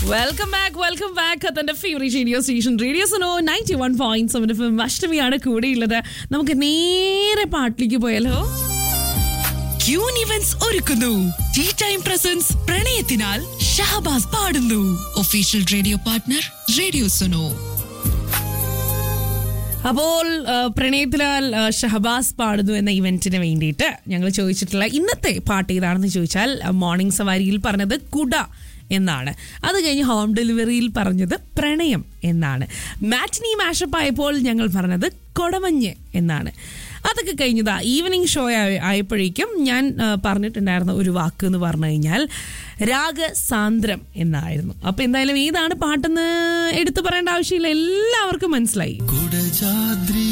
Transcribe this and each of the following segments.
welcome back welcome back തന്റെ favourite radio station radio Suno ninety one point seven F M അഷ്ടമിയാണ് കൂടെയുള്ളത് നമുക്ക് നേരെ പാട്ടിലേക്ക് പോയാലോ ക്യൂൻ ഇവന്റ്സ് ഒരുക്കുന്നു ടീ ടൈം പ്രസൻസ് പ്രണയത്തിനാൽ ഷഹബാസ് പാടുന്നു official radio partner radio Suno അപ്പോൾ ആ, പ്രണയത്തിലാൽ ആ, ഷഹബാസ് പാടുന്നു എന്ന ഇവന്റിന് വേണ്ടിയിട്ട് ഞങ്ങൾ ചോദിച്ചിട്ടുള്ള ഇന്നത്തെ പാട്ട് ഏതാണെന്ന് ചോദിച്ചാൽ ആ, മോർണിംഗ് സവാരിയിൽ പറഞ്ഞത് കുട എന്നാണ് അത് കഴിഞ്ഞ് ഹോം ഡെലിവറിയിൽ പറഞ്ഞത് പ്രണയം എന്നാണ് മാറ്റിനി മാഷപ്പ് ആയപ്പോൾ ഞങ്ങൾ പറഞ്ഞത് കൊടമഞ്ഞ് എന്നാണ് അതൊക്കെ കഴിഞ്ഞതാ ഈവനിങ് ഷോ ആയ- ആയപ്പോഴേക്കും ഞാൻ ആ, പറഞ്ഞിട്ടുണ്ടായിരുന്ന ഒരു വാക്ക് എന്ന് പറഞ്ഞു കഴിഞ്ഞാൽ രാഗസാന്ദ്രം എന്നായിരുന്നു അപ്പൊ എന്തായാലും ഏതാണ് പാട്ടെന്ന് എടുത്തു പറയേണ്ട ആവശ്യമില്ല എല്ലാവർക്കും മനസ്സിലായി കുടജാദ്രി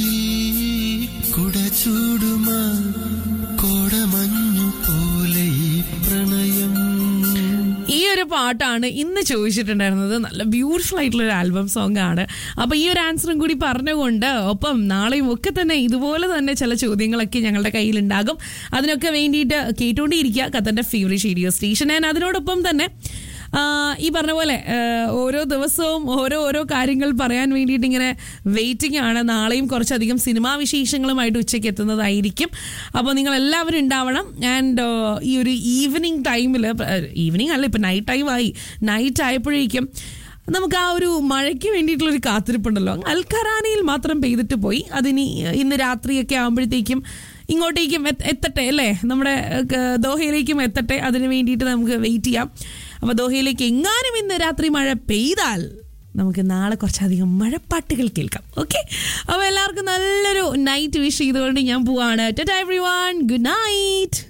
കുടചൂടുമാ കോടമഞ്ഞു പോലെ ഈ പ്രണയം ഈ ഒരു പാട്ടാണ് ഇന്ന് ചോദിച്ചിട്ടുണ്ടായിരുന്നത് നല്ല ബ്യൂട്ടിഫുൾ ആയിട്ടുള്ള ഒരു ആൽബം സോങ് ആണ് അപ്പൊ ഈ ഒരു ആൻസറും കൂടി പറഞ്ഞുകൊണ്ട് ഒപ്പം നാളെയും ഒക്കെ തന്നെ ഇതുപോലെ തന്നെ ചില ചോദ്യങ്ങളൊക്കെ ഞങ്ങളുടെ കയ്യിൽ ഉണ്ടാകും അതിനൊക്കെ വേണ്ടിയിട്ട് കേട്ടുകൊണ്ടിരിക്കുക കത്തന്റെ ഫേവറേറ്റ് റേഡിയോ സ്റ്റേഷൻ ആൻഡ് അതിനോടൊപ്പം തന്നെ ആ, ഈ പറഞ്ഞ പോലെ ആ, ഓരോ ദിവസവും ഓരോ ഓരോ കാര്യങ്ങൾ പറയാൻ വേണ്ടിയിട്ട് ഇങ്ങനെ വെയിറ്റിംഗ് ആണ് നാളെയും കുറച്ചധികം സിനിമാ വിശേഷങ്ങളുമായിട്ട് ഉച്ചയ്ക്ക് എത്തുന്നതായിരിക്കും അപ്പോൾ നിങ്ങൾ എല്ലാവരും ഉണ്ടാവണം ആൻഡ് ഈ ഒരു ഈവനിങ് ടൈമിൽ ഈവനിങ് അല്ല ഇപ്പം നൈറ്റ് ടൈം ആയി നൈറ്റ് ആയപ്പോഴേക്കും നമുക്ക് ആ ഒരു മഴയ്ക്ക് വേണ്ടിയിട്ടുള്ളൊരു കാത്തിരിപ്പുണ്ടല്ലോ അൽഖറാനയിൽ മാത്രം പെയ്തിട്ട് പോയി അതിനി ഇന്ന് രാത്രിയൊക്കെ ആകുമ്പോഴത്തേക്കും ഇങ്ങോട്ടേക്കും എത്ത- എത്തട്ടെ അല്ലേ നമ്മുടെ ഏഹ്, ദോഹയിലേക്കും എത്തട്ടെ അതിന് വേണ്ടിയിട്ട് നമുക്ക് വെയിറ്റ് ചെയ്യാം അപ്പോൾ ദോഹയിലേക്ക് എങ്ങാനും ഇന്ന് രാത്രി മഴ പെയ്താൽ നമുക്ക് നാളെ കുറച്ചധികം മഴപ്പാട്ടുകൾ കേൾക്കാം ഓക്കെ അപ്പോൾ എല്ലാവർക്കും നല്ലൊരു നൈറ്റ് വിഷ് ചെയ്തുകൊണ്ട് ഞാൻ പോവാണ് എവറി വൺ ഗുഡ് നൈറ്റ്